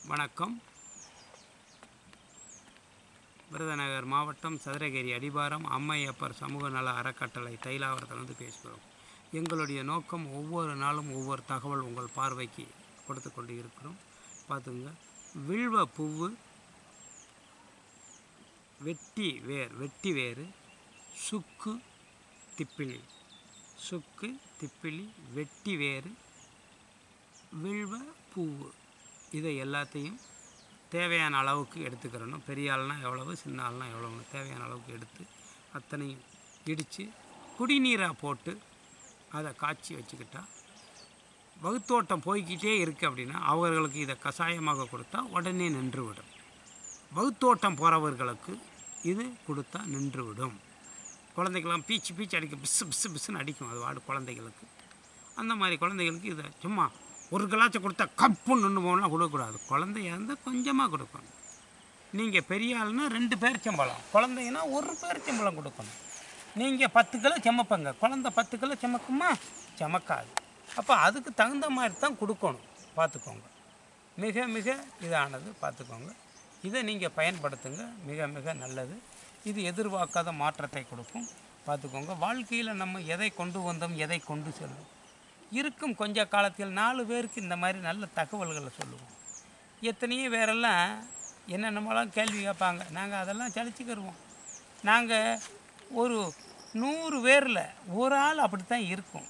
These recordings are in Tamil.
வணக்கம் விருதுநகர் மாவட்டம் சதுரகிரி அடிவாரம் அம்மையப்பர் சமூக நல அறக்கட்டளை தைலாவரத்திலிருந்து பேசுகிறோம் எங்களுடைய நோக்கம் ஒவ்வொரு நாளும் ஒவ்வொரு தகவல் உங்கள் பார்வைக்கு கொடுத்து கொண்டு இருக்கிறோம் பார்த்துங்க வில்வ பூவு வெட்டி வேர் வெட்டி வேறு சுக்கு திப்பிலி சுக்கு திப்பிலி வெட்டி வேறு வில்வ பூவு இதை எல்லாத்தையும் தேவையான அளவுக்கு எடுத்துக்கிறணும் பெரிய ஆள்னா எவ்வளவு சின்ன ஆள்னா எவ்வளவுன்னு தேவையான அளவுக்கு எடுத்து அத்தனையும் இடித்து குடிநீராக போட்டு அதை காய்ச்சி வச்சுக்கிட்டா வகுத்தோட்டம் போய்க்கிட்டே இருக்குது அப்படின்னா அவர்களுக்கு இதை கஷாயமாக கொடுத்தா உடனே நின்றுவிடும் வகுத்தோட்டம் போகிறவர்களுக்கு இது கொடுத்தா நின்றுவிடும் குழந்தைக்கெல்லாம் பீச்சு பீச்சு அடிக்கும் பிசு பிசு பிசுன்னு அடிக்கும் அது வாடு குழந்தைகளுக்கு அந்த மாதிரி குழந்தைகளுக்கு இதை சும்மா ஒரு கிளாச்சை கொடுத்தா கப்புன்னு நின்று போகலாம் கொடுக்கக்கூடாது குழந்தைய இருந்தால் கொஞ்சமாக கொடுக்கணும் நீங்கள் பெரிய ஆளுனா ரெண்டு பேரிச்சம்பழம் குழந்தைங்கன்னா ஒரு பேரிச்சம்பழம் கொடுக்கணும் நீங்கள் பத்து கிலோ செமப்பங்க குழந்தை பத்து கிலோ செமக்குமா செமக்காது அப்போ அதுக்கு தகுந்த மாதிரி தான் கொடுக்கணும் பார்த்துக்கோங்க மிக மிக இதானது பார்த்துக்கோங்க இதை நீங்கள் பயன்படுத்துங்க மிக மிக நல்லது இது எதிர்பார்க்காத மாற்றத்தை கொடுக்கும் பார்த்துக்கோங்க வாழ்க்கையில் நம்ம எதை கொண்டு வந்தோம் எதை கொண்டு செல்லும் இருக்கும் கொஞ்ச காலத்தில் நாலு பேருக்கு இந்த மாதிரி நல்ல தகவல்களை சொல்லுவோம் எத்தனையோ பேரெல்லாம் என்னென்னமெல்லாம் கேள்வி கேட்பாங்க நாங்கள் அதெல்லாம் சலிச்சுக்கிடுவோம் நாங்கள் ஒரு நூறு பேரில் ஒரு ஆள் அப்படி தான் இருக்கும்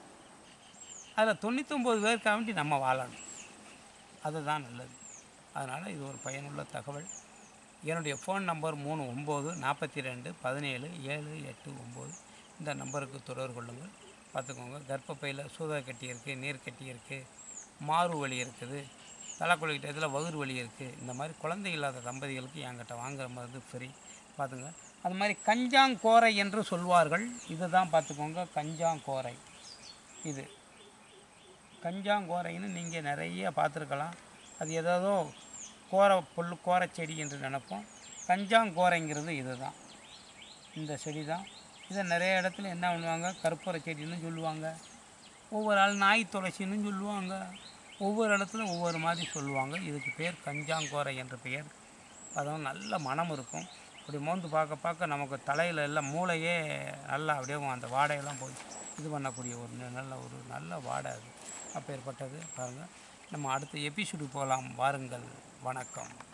அதில் தொண்ணூத்தொம்பது பேருக்காக வேண்டி நம்ம வாழணும் அதுதான் நல்லது அதனால் இது ஒரு பயனுள்ள தகவல் என்னுடைய ஃபோன் நம்பர் மூணு ஒம்பது நாற்பத்தி ரெண்டு பதினேழு ஏழு எட்டு ஒம்பது இந்த நம்பருக்கு தொடர்பு கொள்ளுங்கள் பார்த்துக்கோங்க கர்ப்பப்பையில் சூதா கட்டி இருக்குது நீர் கட்டி இருக்குது மாறு வலி இருக்குது தலைக்குளிக்கிட்ட இதில் வயிறு வலி இருக்குது இந்த மாதிரி குழந்தை இல்லாத தம்பதிகளுக்கு என்கிட்ட வாங்குற மருந்து ஃப்ரீ பார்த்துங்க அது மாதிரி கஞ்சாங்கோரை என்று சொல்வார்கள் இதுதான் பார்த்துக்கோங்க கஞ்சாங்கோரை இது கஞ்சாங்கோரைன்னு நீங்கள் நிறைய பார்த்துருக்கலாம் அது ஏதோ கோரை புல் கோரை செடி என்று நினைப்போம் கஞ்சாங்கோரைங்கிறது இதுதான் இந்த செடி தான் இதை நிறைய இடத்துல என்ன பண்ணுவாங்க கற்பூர செடின்னு சொல்லுவாங்க ஒவ்வொரு ஆள் நாய் துளசின்னு சொல்லுவாங்க ஒவ்வொரு இடத்துல ஒவ்வொரு மாதிரி சொல்லுவாங்க இதுக்கு பேர் கஞ்சாங்கோரை என்ற பெயர் அதுவும் நல்ல மனம் இருக்கும் அப்படி மோந்து பார்க்க பார்க்க நமக்கு தலையில் எல்லாம் மூளையே நல்லா அப்படியே அந்த வாடையெல்லாம் போய் இது பண்ணக்கூடிய ஒரு ந- நல்ல ஒரு நல்ல வாடை அது அப்பேற்பட்டது பாருங்கள் நம்ம அடுத்த எபிசோடு போகலாம் வாருங்கள் வணக்கம்